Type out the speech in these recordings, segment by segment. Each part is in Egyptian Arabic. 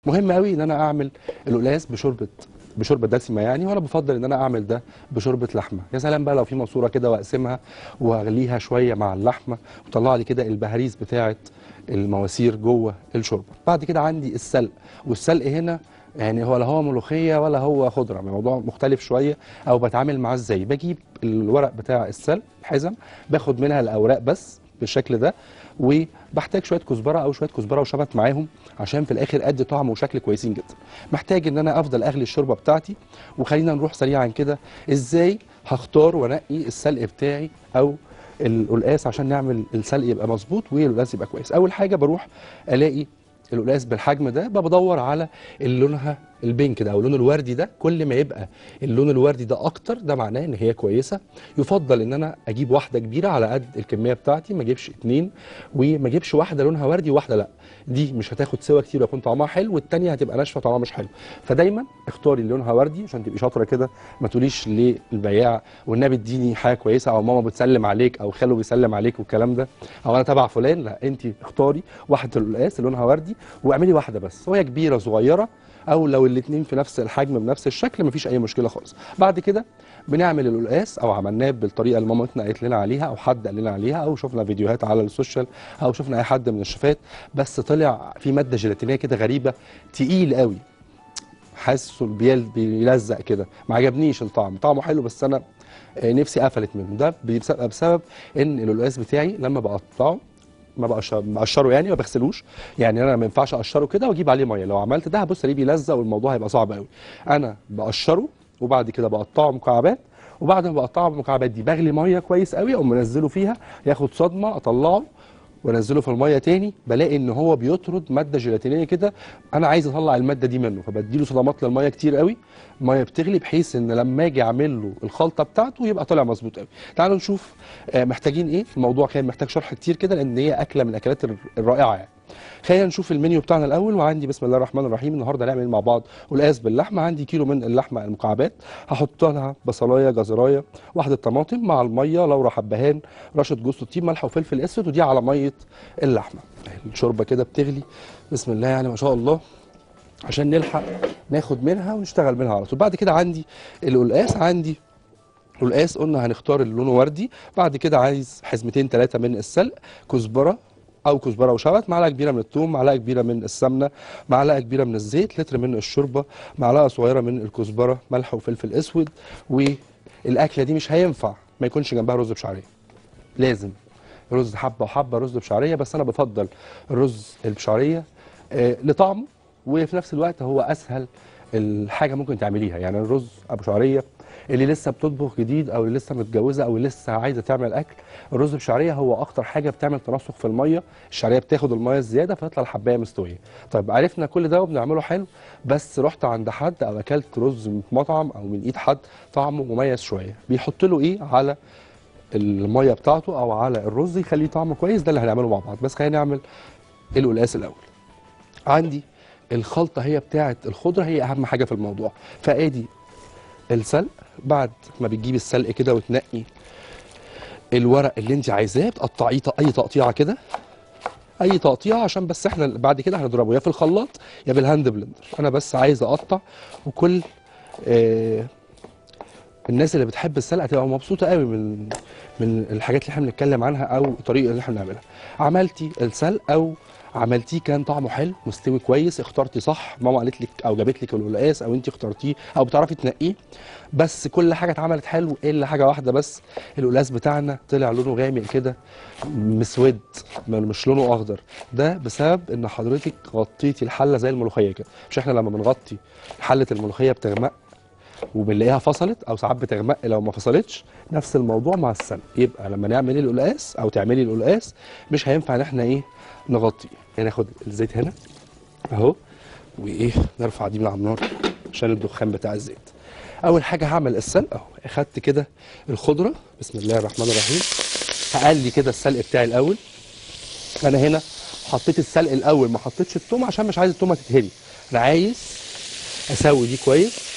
مهم قوي ان انا اعمل القلقاس بشوربه بشوربه دسمه يعني وانا بفضل ان انا اعمل ده بشوربه لحمه يا سلام بقى لو في ماسوره كده واقسمها واغليها شويه مع اللحمه وطلع لي كده البهاريز بتاعه المواسير جوه الشوربه بعد كده عندي السلق والسلق هنا يعني هو لا هو ملوخيه ولا هو خضره الموضوع مختلف شويه او بتعامل معاه ازاي بجيب الورق بتاع السلق حزم باخد منها الاوراق بس بالشكل ده وبحتاج شويه كزبره او شويه كزبره وشبت معاهم عشان في الاخر ادي طعم وشكل كويسين جدا محتاج ان انا افضل اغلي الشوربه بتاعتي وخلينا نروح سريعا كده ازاي هختار وانقي السلق بتاعي او القلقاس عشان نعمل السلق يبقى مظبوط والقلقاس يبقى كويس اول حاجه بروح الاقي القلقاس بالحجم ده بقى بدور على اللي لونها البينك ده او اللون الوردي ده كل ما يبقى اللون الوردي ده اكتر ده معناه ان هي كويسه يفضل ان انا اجيب واحده كبيره على قد الكميه بتاعتي ما اجيبش اتنين وما اجيبش واحده لونها وردي وواحده لا دي مش هتاخد سوا كتير ويكون طعمها حلو والتانيه هتبقى ناشفه طعمها مش حلو فدايما اختاري اللي لونها وردي عشان تبقي شاطره كده ما تقوليش للبياع والنبي اديني حاجه كويسه او ماما بتسلم عليك او خاله بيسلم عليك والكلام ده او انا تبع فلان لا انت اختاري واحده القلقاس اللي لونها وردي واعملي واحده بس وهي كبيره صغيره او لو الاثنين في نفس الحجم بنفس الشكل مفيش اي مشكله خالص بعد كده بنعمل القلقاس او عملناه بالطريقه اللي مامتنا قالت لنا عليها او حد قال لنا عليها او شفنا فيديوهات على السوشيال او شفنا اي حد من الشيفات بس طلع في ماده جيلاتينيه كده غريبه تقيل قوي حاسه بيل بيلزق كده ما عجبنيش الطعم طعمه حلو بس انا آه، نفسي قفلت منه ده بسبب بسبب ان القلقاس بتاعي لما بقطعه ما بقشر بقشره يعني ما بغسلوش يعني انا ما ينفعش اقشره كده واجيب عليه ميه لو عملت ده هبص الاقيه بيلزق والموضوع هيبقى صعب قوي انا بقشره وبعد كده بقطعه مكعبات وبعد ما بقطعه المكعبات دي بغلي ميه كويس قوي اقوم منزله فيها ياخد صدمه اطلعه وانزله في الميه تاني بلاقي ان هو بيطرد ماده جيلاتينيه كده انا عايز اطلع الماده دي منه فبديله صدمات للميه كتير قوي الميه بتغلي بحيث ان لما اجي اعمل له الخلطه بتاعته يبقى طالع مظبوط قوي تعالوا نشوف آه، محتاجين ايه الموضوع كان محتاج شرح كتير كده لان هي اكله من الاكلات الر- الرائعه يعني خلينا نشوف المنيو بتاعنا الاول وعندي بسم الله الرحمن الرحيم النهارده هنعمل مع بعض قلقاس باللحمه عندي كيلو من اللحمه المكعبات هحط لها بصلايه جزرايه واحده طماطم مع الميه لورا حبهان رشه جوز الطيب ملح وفلفل اسود ودي على ميه اللحمه الشوربه كده بتغلي بسم الله يعني ما شاء الله عشان نلحق ناخد منها ونشتغل منها على طول بعد كده عندي القلقاس عندي القلقاس قلنا هنختار اللي لونه وردي بعد كده عايز حزمتين ثلاثه من السلق كزبره او كزبره وشبت معلقه كبيره من الثوم معلقه كبيره من السمنه معلقه كبيره من الزيت لتر من الشوربه معلقه صغيره من الكزبره ملح وفلفل اسود والاكله دي مش هينفع ما يكونش جنبها رز بشعريه لازم رز حبه وحبه رز بشعريه بس انا بفضل الرز البشعريه آه، لطعمه وفي نفس الوقت هو اسهل الحاجه ممكن تعمليها يعني الرز ابو شعريه اللي لسه بتطبخ جديد او اللي لسه متجوزه او اللي لسه عايزه تعمل اكل الرز بشعريه هو اكتر حاجه بتعمل تناسق في الميه الشعريه بتاخد الميه الزياده فتطلع الحبايه مستويه طيب عرفنا كل ده وبنعمله حلو بس رحت عند حد او اكلت رز من مطعم او من ايد حد طعمه مميز شويه بيحط له ايه على الميه بتاعته او على الرز يخليه طعمه كويس ده اللي هنعمله مع بعض بس خلينا نعمل القلقاس الاول عندي الخلطه هي بتاعه الخضره هي اهم حاجه في الموضوع فادي السلق بعد ما بتجيبي السلق كده وتنقي الورق اللي انت عايزاه بتقطعيه ط- اي تقطيعه كده اي تقطيعه عشان بس احنا بعد كده هنضربه يا في الخلاط يا بالهاند بلندر انا بس عايز اقطع وكل آه الناس اللي بتحب السلق هتبقى مبسوطه قوي من من الحاجات اللي احنا بنتكلم عنها او الطريقه اللي احنا بنعملها عملتي السلق او عملتيه كان طعمه حلو مستوي كويس اخترتي صح ماما قالت لك او جابت لك القلقاس او انت اخترتيه او بتعرفي تنقيه بس كل حاجه اتعملت حلو الا حاجه واحده بس القلقاس بتاعنا طلع لونه غامق كده مسود م- مش لونه اخضر ده بسبب ان حضرتك غطيتي الحله زي الملوخيه كده مش احنا لما بنغطي حله الملوخيه بتغمق وبنلاقيها فصلت او ساعات بتغمق لو ما فصلتش نفس الموضوع مع السلق يبقى لما نعمل القلقاس او تعملي القلقاس مش هينفع ان احنا ايه نغطي يعني ناخد الزيت هنا اهو وايه نرفع دي من على النار عشان الدخان بتاع الزيت اول حاجه هعمل السلق اهو اخدت كده الخضره بسم الله الرحمن الرحيم هقلي كده السلق بتاعي الاول انا هنا حطيت السلق الاول ما حطيتش التوم عشان مش عايز التومه تتهري انا عايز اسوي دي كويس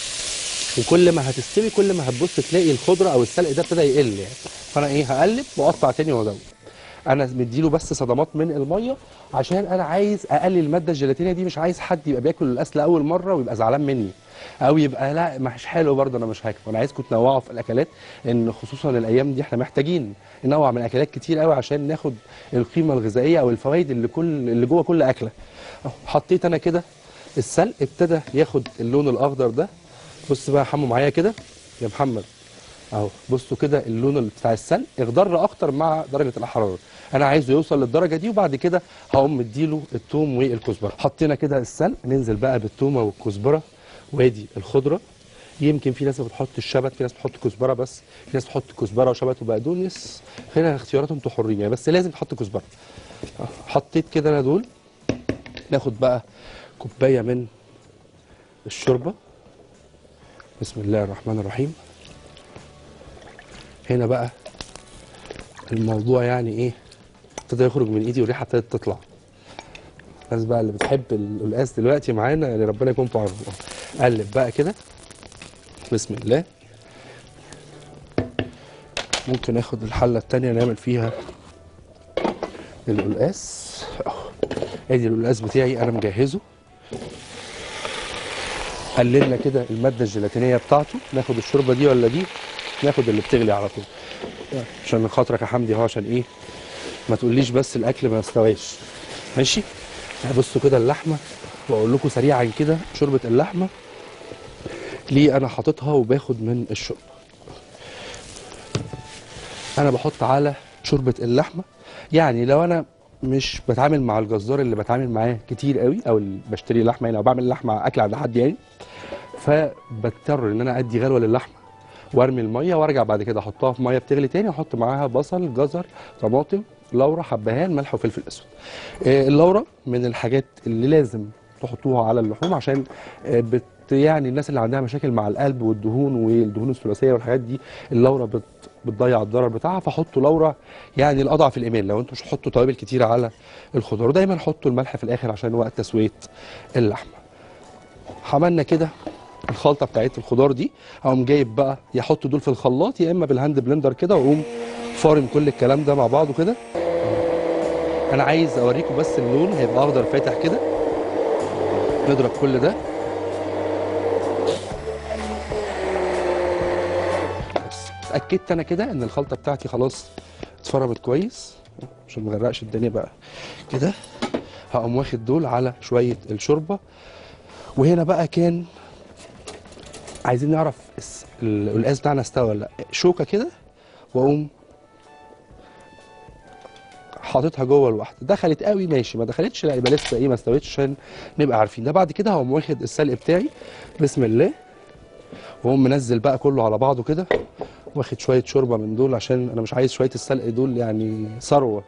وكل ما هتستوي كل ما هتبص تلاقي الخضره او السلق ده ابتدى يقل يعني فانا ايه هقلب واقطع تاني وازود انا مديله بس صدمات من الميه عشان انا عايز اقلل الماده الجيلاتينيه دي مش عايز حد يبقى بياكل القلقاس لاول مره ويبقى زعلان مني او يبقى لا مش حلو برضه انا مش هاكل انا عايزكم تنوعوا في الاكلات ان خصوصا الايام دي احنا محتاجين ننوع من اكلات كتير قوي عشان ناخد القيمه الغذائيه او الفوائد اللي كل اللي جوه كل اكله أهو حطيت انا كده السلق ابتدى ياخد اللون الاخضر ده بص بقى يا حمو معايا كده يا محمد اهو بصوا كده اللون بتاع السلق اخضر اكتر مع درجه الحراره انا عايزه يوصل للدرجه دي وبعد كده هقوم مديله الثوم والكزبره حطينا كده السلق ننزل بقى بالثومه والكزبره وادي الخضره يمكن في ناس بتحط الشبت في ناس بتحط كزبره بس في ناس بتحط كزبره وشبت وبقدونس خلينا اختياراتهم انتوا حرين يعني بس لازم تحط كزبره أهو، حطيت كده انا دول ناخد بقى كوبايه من الشوربه بسم الله الرحمن الرحيم هنا بقى الموضوع يعني ايه ابتدى يخرج من ايدي والريحه ابتدت تطلع الناس بقى اللي بتحب القلقاس دلوقتي معانا يعني ربنا يكون في عونهم قلب بقى كده بسم الله ممكن اخد الحله التانية نعمل فيها القلقاس أهو. ادي القلقاس بتاعي انا مجهزه قللنا كده الماده الجيلاتينيه بتاعته ناخد الشوربه دي ولا دي ناخد اللي بتغلي على طول عشان خاطرك يا حمدي اهو عشان ايه ما تقوليش بس الاكل ما استواش ماشي بصوا كده اللحمه واقول لكم سريعا كده شوربه اللحمه ليه انا حاططها وباخد من الشوربه انا بحط على شوربه اللحمه يعني لو انا مش بتعامل مع الجزار اللي بتعامل معاه كتير قوي او اللي بشتري لحمه يعني او بعمل لحمه اكل عند حد يعني فبضطر ان انا ادي غلوه للحمه وارمي الميه وارجع بعد كده احطها في ميه بتغلي تاني واحط معاها بصل جزر طماطم لورا حبهان ملح وفلفل اسود آه، اللورا من الحاجات اللي لازم تحطوها على اللحوم عشان آه، بت يعني الناس اللي عندها مشاكل مع القلب والدهون والدهون الثلاثيه والحاجات دي اللورا بت بتضيع الضرر بتاعها فحطوا لورا يعني الاضعف الايمان لو انتوا مش هتحطوا توابل كتيره على الخضار ودايما حطوا الملح في الاخر عشان وقت تسويه اللحمه عملنا كده الخلطه بتاعت الخضار دي اقوم جايب بقى يحط دول في الخلاط يا اما بالهاند بلندر كده واقوم فارم كل الكلام ده مع بعضه كده انا عايز اوريكم بس اللون هيبقى اخضر فاتح كده نضرب كل ده بس اتاكدت انا كده ان الخلطه بتاعتي خلاص اتفرمت كويس عشان ما اغرقش الدنيا بقى كده هقوم واخد دول على شويه الشوربه وهنا بقى كان عايزين نعرف الس- ال- القلقاس بتاعنا استوى ولا لا شوكه كده واقوم حاططها جوه لوحده دخلت قوي ماشي ما دخلتش لا يبقى لسه ايه ما استوتش عشان نبقى عارفين ده بعد كده هقوم واخد السلق بتاعي بسم الله واقوم منزل بقى كله على بعضه كده واخد شويه شوربه من دول عشان انا مش عايز شويه السلق دول يعني ثروه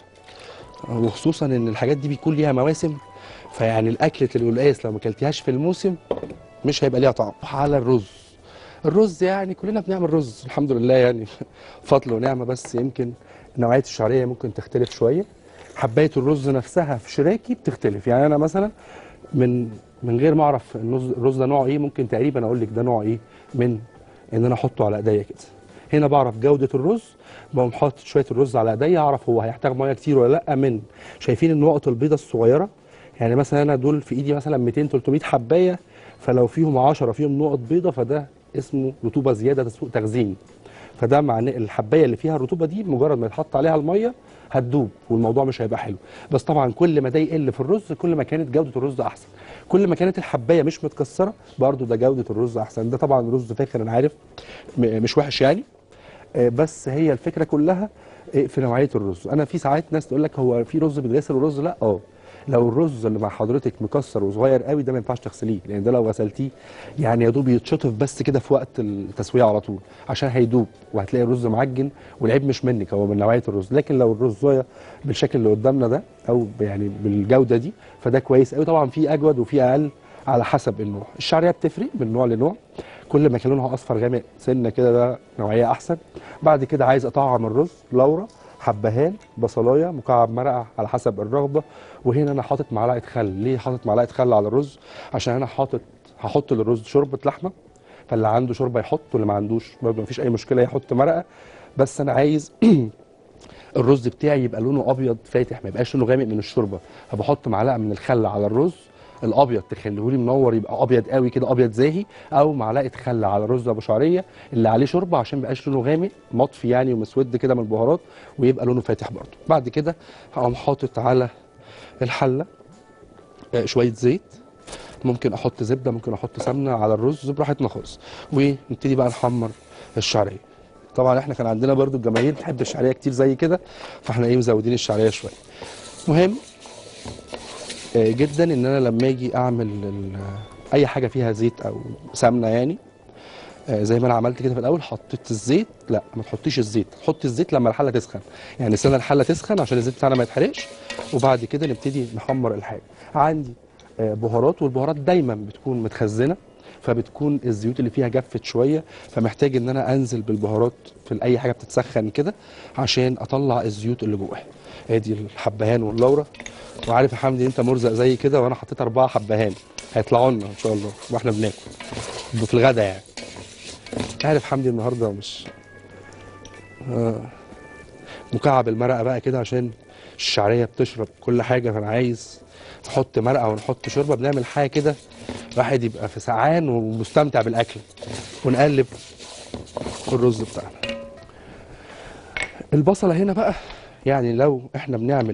وخصوصا ان الحاجات دي بيكون ليها مواسم فيعني الاكله القلقاس لو ما اكلتيهاش في الموسم مش هيبقى ليها طعم على الرز الرز يعني كلنا بنعمل رز الحمد لله يعني فضل ونعمه بس يمكن نوعيه الشعريه ممكن تختلف شويه حبايه الرز نفسها في شراكي بتختلف يعني انا مثلا من من غير ما اعرف الرز الرز ده نوعه ايه ممكن تقريبا اقول لك ده نوع ايه من ان انا احطه على ايديا كده هنا بعرف جوده الرز بقوم حاطط شويه الرز على ايديا اعرف هو هيحتاج ميه كتير ولا لا من شايفين النقط البيضاء الصغيره يعني مثلا انا دول في ايدي مثلا 200 300 حبايه فلو فيهم 10 فيهم نقط بيضاء فده اسمه رطوبه زياده ده سوء تخزين فده معناه الحبايه اللي فيها الرطوبه دي مجرد ما يتحط عليها الميه هتدوب والموضوع مش هيبقى حلو بس طبعا كل ما ده يقل في الرز كل ما كانت جوده الرز احسن كل ما كانت الحبايه مش متكسره برضو ده جوده الرز احسن ده طبعا رز فاخر انا عارف م- مش وحش يعني آه، بس هي الفكره كلها آه، في نوعيه الرز انا في ساعات ناس تقول لك هو في رز بيتغسل ورز لا اه لو الرز اللي مع حضرتك مكسر وصغير قوي ده ما ينفعش تغسليه لان ده لو غسلتيه يعني يا دوب يتشطف بس كده في وقت التسويه على طول عشان هيدوب وهتلاقي الرز معجن والعيب مش منك هو من نوعيه الرز لكن لو الرزايه بالشكل اللي قدامنا ده او يعني بالجوده دي فده كويس قوي طبعا في اجود وفي اقل على حسب النوع الشعريه بتفرق من نوع لنوع كل ما كان لونها اصفر غامق سنه كده ده نوعيه احسن بعد كده عايز اطعم الرز لورا حبهان بصلايه مكعب مرقه على حسب الرغبه وهنا انا حاطط معلقه خل ليه حاطط معلقه خل على الرز عشان انا حاطط هحط للرز شوربه لحمه فاللي عنده شوربه يحط واللي ما عندوش برضه مفيش اي مشكله يحط مرقه بس انا عايز الرز بتاعي يبقى لونه ابيض فاتح ما يبقاش لونه غامق من الشوربه فبحط معلقه من الخل على الرز الابيض تخليه لي منور يبقى ابيض قوي كده ابيض زاهي او معلقه خل على رز ابو شعريه اللي عليه شوربه عشان ما يبقاش لونه غامق مطفي يعني ومسود كده من البهارات ويبقى لونه فاتح برضه بعد كده هقوم حاطط على الحله آه، شويه زيت ممكن احط زبده ممكن احط سمنه على الرز براحتنا خالص ونبتدي بقى نحمر الشعريه طبعا احنا كان عندنا برضو الجماهير بتحب الشعريه كتير زي كده فاحنا ايه مزودين الشعريه شويه مهم آه، جدا ان انا لما اجي اعمل ال- اي حاجه فيها زيت او سمنه يعني آه، زي ما انا عملت كده في الاول حطيت الزيت لا ما تحطيش الزيت حطي الزيت لما الحله تسخن يعني استنى الحله تسخن عشان الزيت بتاعنا ما يتحرقش وبعد كده نبتدي نحمر الحاجه عندي آه، بهارات والبهارات دايما بتكون متخزنه فبتكون الزيوت اللي فيها جفت شويه فمحتاج ان انا انزل بالبهارات في اي حاجه بتتسخن كده عشان اطلع الزيوت اللي جواها ادي الحبهان واللورة وعارف يا حمدي انت مرزق زي كده وانا حطيت اربعه حبهان هيطلعوا لنا ان شاء الله واحنا بناكل في الغدا يعني عارف حمدي النهارده مش آه مكعب المرقه بقى كده عشان الشعريه بتشرب كل حاجه فانا عايز نحط مرقه ونحط شوربه بنعمل حاجه كده الواحد يبقى في سعان ومستمتع بالاكل ونقلب الرز بتاعنا البصله هنا بقى يعني لو احنا بنعمل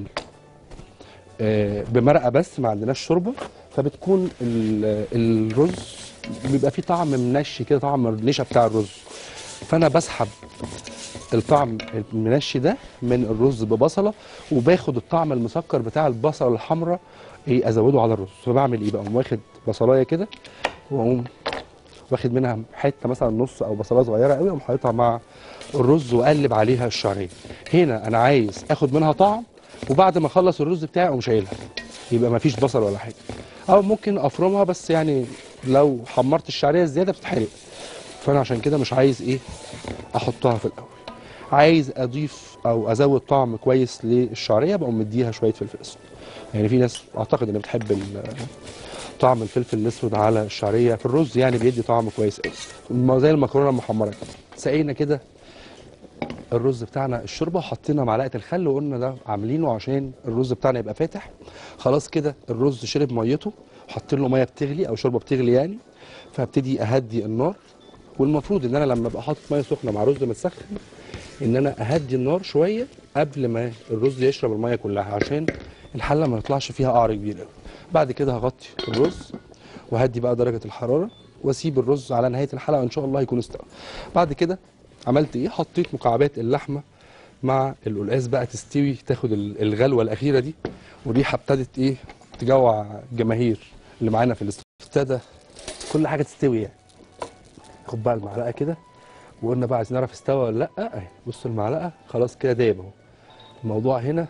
آه، بمرقه بس ما عندناش شوربه فبتكون ال- الرز بيبقى فيه طعم منشي كده طعم النشا بتاع الرز فانا بسحب الطعم المنشي ده من الرز ببصله وباخد الطعم المسكر بتاع البصله الحمراء ايه ازوده على الرز فبعمل ايه بقوم واخد بصلايه كده واقوم واخد منها حته مثلا نص او بصلايه صغيره قوي اقوم حاططها مع الرز واقلب عليها الشعريه هنا انا عايز اخد منها طعم وبعد ما اخلص الرز بتاعي اقوم شايلها يبقى ما فيش بصل ولا حاجه او ممكن افرمها بس يعني لو حمرت الشعريه زياده بتتحرق فانا عشان كده مش عايز ايه احطها في الاول عايز اضيف او ازود طعم كويس للشعريه بقوم مديها شويه فلفل اسود يعني في ناس اعتقد ان بتحب ال- طعم الفلفل الاسود على الشعريه في الرز يعني بيدي طعم كويس قوي ما زي المكرونه المحمره كده سقينا كده الرز بتاعنا الشوربه وحطينا معلقه الخل وقلنا ده عاملينه عشان الرز بتاعنا يبقى فاتح خلاص كده الرز شرب ميته وحاطين له ميه بتغلي او شوربه بتغلي يعني فابتدي اهدي النار والمفروض ان انا لما ابقى حاطط ميه سخنه مع رز متسخن ان انا اهدي النار شويه قبل ما الرز يشرب الميه كلها عشان الحله ما يطلعش فيها قعر كبير قوي بعد كده هغطي الرز وهدي بقى درجه الحراره واسيب الرز على نهايه الحلقه ان شاء الله يكون استوى بعد كده عملت ايه حطيت مكعبات اللحمه مع القلقاس بقى تستوي تاخد ال- الغلوه الاخيره دي والريحه ابتدت ايه تجوع الجماهير اللي معانا في الاستوديو ابتدى كل حاجه تستوي يعني خد بقى المعلقه كده وقلنا بقى عايزين نعرف استوى ولا لا اهي بص المعلقه خلاص كده دايب اهو الموضوع هنا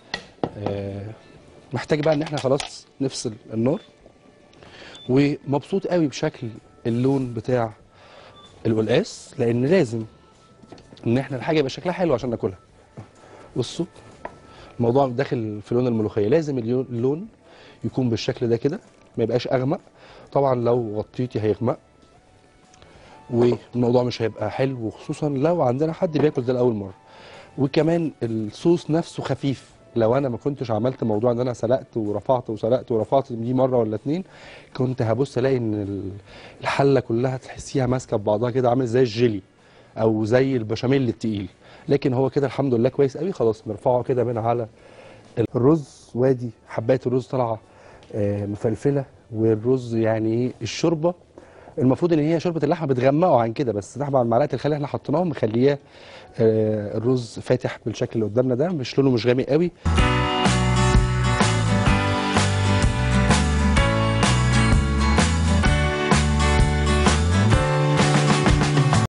آه محتاج بقى ان احنا خلاص نفصل النار ومبسوط قوي بشكل اللون بتاع القلقاس لان لازم ان احنا الحاجه يبقى شكلها حلو عشان ناكلها بصوا الموضوع داخل في لون الملوخيه لازم اليو- اللون يكون بالشكل ده كده ما يبقاش اغمق طبعا لو غطيتي هيغمق والموضوع مش هيبقى حلو وخصوصا لو عندنا حد بياكل ده لاول مره وكمان الصوص نفسه خفيف لو انا ما كنتش عملت موضوع ان انا سلقت ورفعت وسلقت ورفعت دي مره ولا اتنين كنت هبص الاقي ان ال- الحله كلها تحسيها ماسكه ببعضها كده عامل زي الجيلي او زي البشاميل التقيل لكن هو كده الحمد لله كويس قوي خلاص نرفعه كده من على الرز وادي حبايه الرز طالعه آه، مفلفله والرز يعني ايه الشوربه المفروض ان هي شوربه اللحمه بتغمقه عن كده بس طبعا معلقه الخل اللي احنا حطيناها مخلياه آه، الرز فاتح بالشكل اللي قدامنا ده مش لونه مش غامق قوي